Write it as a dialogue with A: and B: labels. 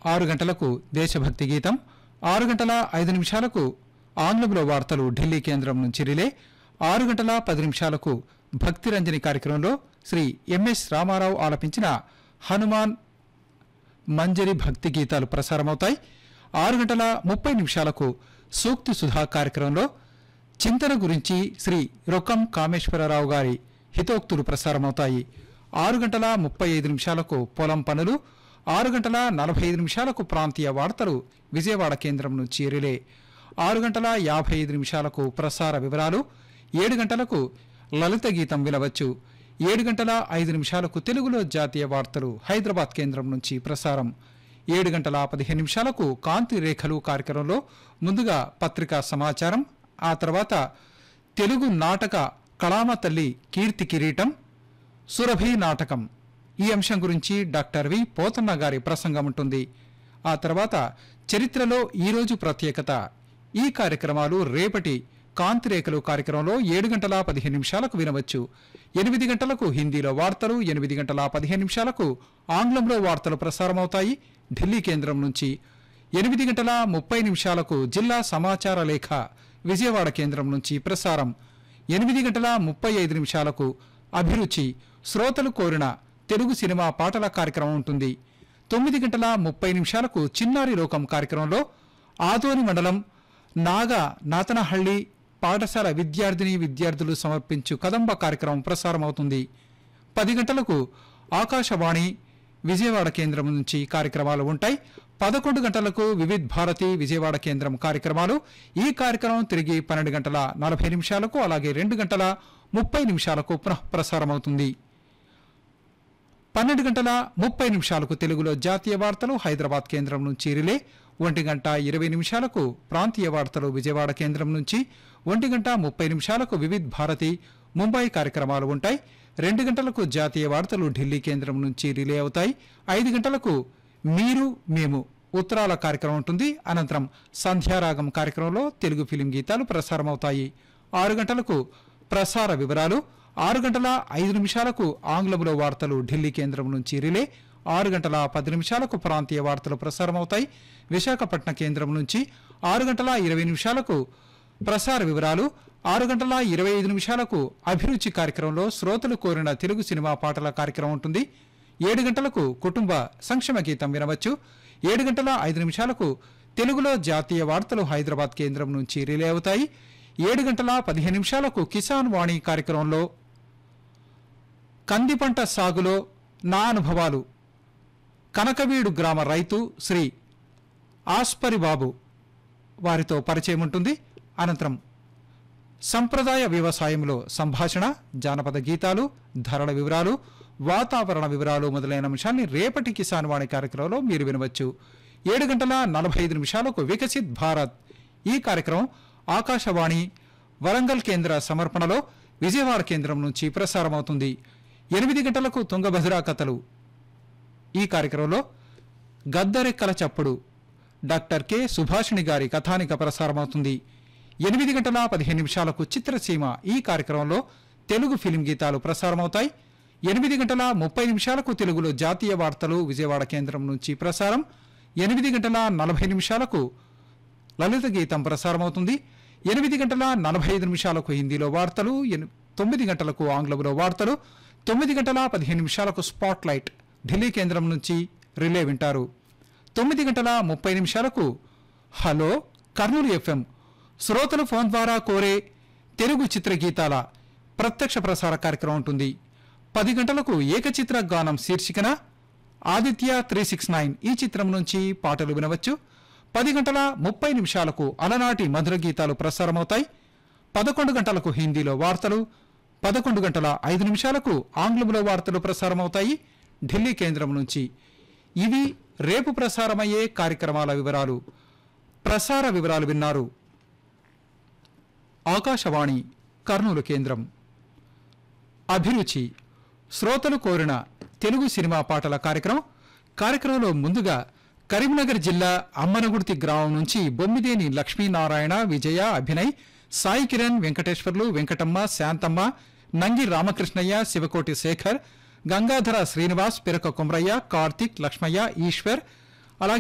A: ఆరు గంటలకు దేశభక్తి గీతం ఆరు గంటల ఐదు నిమిషాలకు ఆంగ్లంలో వార్తలు ఢిల్లీ కేంద్రం నుంచి రిలే ఆరు గంటల పది నిమిషాలకు భక్తి రంజని కార్యక్రమంలో శ్రీ ఎంఎస్ రామారావు ఆలపించిన హనుమాన్ మంజరి భక్తి గీతాలు ప్రసారమవుతాయి ఆరు గంటల ముప్పై నిమిషాలకు సూక్తి సుధా కార్యక్రమంలో చింతన గురించి శ్రీ రొక్కం కామేశ్వరరావు గారి హితోక్తులు ప్రసారమవుతాయి ఆరు గంటల ముప్పై ఐదు నిమిషాలకు పొలం పనులు ఆరు గంటల నలభై ఐదు నిమిషాలకు ప్రాంతీయ వార్తలు విజయవాడ కేంద్రం నుంచి రిలే ఆరు గంటల యాభై ఐదు నిమిషాలకు ప్రసార వివరాలు ఏడు గంటలకు లలిత గీతం వినవచ్చు ఏడు గంటల ఐదు నిమిషాలకు తెలుగులో జాతీయ వార్తలు హైదరాబాద్ కేంద్రం నుంచి ప్రసారం ఏడు గంటల పదిహేను నిమిషాలకు కాంతి రేఖలు కార్యక్రమంలో ముందుగా పత్రికా సమాచారం ఆ తర్వాత తెలుగు నాటక కళామ తల్లి కీర్తి కిరీటం సురభి నాటకం ఈ అంశం గురించి డాక్టర్ వి పోతన్న గారి ప్రసంగం ఉంటుంది ఆ తర్వాత చరిత్రలో ఈరోజు ప్రత్యేకత ఈ కార్యక్రమాలు రేపటి కాంతిరేఖలు కార్యక్రమంలో ఏడు గంటల పదిహేను నిమిషాలకు వినవచ్చు ఎనిమిది గంటలకు హిందీలో వార్తలు ఎనిమిది గంటల పదిహేను నిమిషాలకు ఆంగ్లంలో వార్తలు ప్రసారమవుతాయి ఢిల్లీ కేంద్రం నుంచి ఎనిమిది గంటల ముప్పై నిమిషాలకు జిల్లా సమాచార లేఖ విజయవాడ కేంద్రం నుంచి ప్రసారం ఎనిమిది గంటల ముప్పై ఐదు నిమిషాలకు అభిరుచి శ్రోతలు కోరిన తెలుగు సినిమా పాటల కార్యక్రమం ఉంటుంది తొమ్మిది గంటల ముప్పై నిమిషాలకు చిన్నారి లోకం కార్యక్రమంలో ఆదోని మండలం నాగా నాతనహಳ್ಳಿ పాఠశాల విద్యార్థిని విద్యార్థులు సమర్పించు కదంబ కార్యక్రమం ప్రసారమవుతుంది పది గంటలకు ఆకాశవాణి విజయవాడ కేంద్రం నుంచి కార్యక్రమాలు ఉంటాయి పదకొండు గంటలకు వివిధ్ భారతి విజయవాడ కేంద్రం కార్యక్రమాలు ఈ కార్యక్రమం తిరిగి పన్నెండు గంటల నలభై నిమిషాలకు అలాగే రెండు గంటల ముప్పై నిమిషాలకు పునః ప్రసారమవుతుంది పన్నెండు గంటల ముప్పై నిమిషాలకు తెలుగులో జాతీయ వార్తలు హైదరాబాద్ కేంద్రం నుంచి రిలే ఒంటి గంట ఇరవై నిమిషాలకు ప్రాంతీయ వార్తలు విజయవాడ కేంద్రం నుంచి ఒంటి గంట ముప్పై నిమిషాలకు వివిధ్ భారతి ముంబై కార్యక్రమాలు ఉంటాయి రెండు గంటలకు జాతీయ వార్తలు ఢిల్లీ కేంద్రం నుంచి రిలే అవుతాయి ఐదు గంటలకు మీరు మేము ఉత్తరాల కార్యక్రమం ఉంటుంది అనంతరం సంధ్యారాగం కార్యక్రమంలో తెలుగు ఫిలిం గీతాలు ప్రసారమవుతాయి ఆరు గంటలకు ప్రసార వివరాలు ఆరు గంటల ఐదు నిమిషాలకు ఆంగ్లంలో వార్తలు ఢిల్లీ కేంద్రం నుంచి రిలే ఆరు గంటల పది నిమిషాలకు ప్రాంతీయ వార్తలు ప్రసారమవుతాయి విశాఖపట్నం కేంద్రం నుంచి ఆరు గంటల ఇరవై నిమిషాలకు ప్రసార వివరాలు ఆరు గంటల ఇరవై ఐదు నిమిషాలకు అభిరుచి కార్యక్రమంలో శ్రోతలు కోరిన తెలుగు సినిమా పాటల కార్యక్రమం ఉంటుంది ఏడు గంటలకు కుటుంబ సంక్షేమ గీతం వినవచ్చు ఏడు గంటల ఐదు నిమిషాలకు తెలుగులో జాతీయ వార్తలు హైదరాబాద్ కేంద్రం నుంచి రిలే అవుతాయి ఏడు గంటల పదిహేను నిమిషాలకు కిసాన్ వాణి కార్యక్రమంలో కంది పంట సాగులో నా అనుభవాలు కనకవీడు గ్రామ రైతు శ్రీ ఆస్పరి బాబు వారితో పరిచయం ఉంటుంది అనంతరం సంప్రదాయ వ్యవసాయంలో సంభాషణ జానపద గీతాలు ధరల వివరాలు వాతావరణ వివరాలు మొదలైన అంశాన్ని రేపటి కిసాన్ వాణి కార్యక్రమంలో మీరు వినవచ్చు ఏడు గంటల నలభై ఐదు నిమిషాలకు వికసిత్ భారత్ ఈ కార్యక్రమం ఆకాశవాణి వరంగల్ కేంద్ర సమర్పణలో విజయవాడ కేంద్రం నుంచి ప్రసారమవుతుంది ఎనిమిది గంటలకు తుంగభద్ర కథలు ఈ కార్యక్రమంలో గద్దరెక్కల చప్పుడు డాక్టర్ కె సుభాషిణి గారి కథానిక ప్రసారమవుతుంది ఎనిమిది గంటల పదిహేను నిమిషాలకు చిత్రసీమ ఈ కార్యక్రమంలో తెలుగు ఫిలిం గీతాలు ప్రసారమవుతాయి ఎనిమిది గంటల ముప్పై నిమిషాలకు తెలుగులో జాతీయ వార్తలు విజయవాడ కేంద్రం నుంచి ప్రసారం ఎనిమిది గంటల నలభై నిమిషాలకు లలిత గీతం ప్రసారమవుతుంది ఎనిమిది గంటల నలభై ఐదు నిమిషాలకు హిందీలో వార్తలు ఎన్- తొమ్మిది గంటలకు ఆంగ్లంలో వార్తలు తొమ్మిది గంటల పదిహేను నిమిషాలకు స్పాట్ లైట్ ఢిల్లీ కేంద్రం నుంచి రిలే వింటారు తొమ్మిది గంటల ముప్పై నిమిషాలకు హలో కర్నూలు ఎఫ్ఎం శ్రోతలు ఫోన్ ద్వారా కోరే తెలుగు చిత్ర గీతాల ప్రత్యక్ష ప్రసార కార్యక్రమం ఉంటుంది పది గంటలకు ఏకచిత్ర గానం శీర్షికన ఆదిత్య త్రీ సిక్స్ నైన్ ఈ చిత్రం నుంచి పాటలు వినవచ్చు పది గంటల ముప్పై నిమిషాలకు అలనాటి మధుర గీతాలు ప్రసారమవుతాయి పదకొండు గంటలకు హిందీలో వార్తలు పదకొండు గంటల ఐదు నిమిషాలకు ఆంగ్లంలో వార్తలు ప్రసారమవుతాయి ఢిల్లీ కేంద్రం నుంచి ఇవి రేపు ప్రసారమయ్యే కార్యక్రమాల వివరాలు ప్రసార వివరాలు విన్నారు ఆకాశవాణి కర్నూలు కేంద్రం అభిరుచి శ్రోతలు కోరిన తెలుగు సినిమా పాటల కార్యక్రమం కార్యక్రమంలో ముందుగా కరీంనగర్ జిల్లా అమ్మనగుర్తి గ్రామం నుంచి బొమ్మిదేని లక్ష్మీనారాయణ విజయ అభినయ్ సాయి కిరణ్ వెంకటేశ్వర్లు వెంకటమ్మ శాంతమ్మ నంగి రామకృష్ణయ్య శివకోటి శేఖర్ గంగాధర శ్రీనివాస్ పిరక కుమ్రయ్య కార్తిక్ లక్ష్మయ్య ఈశ్వర్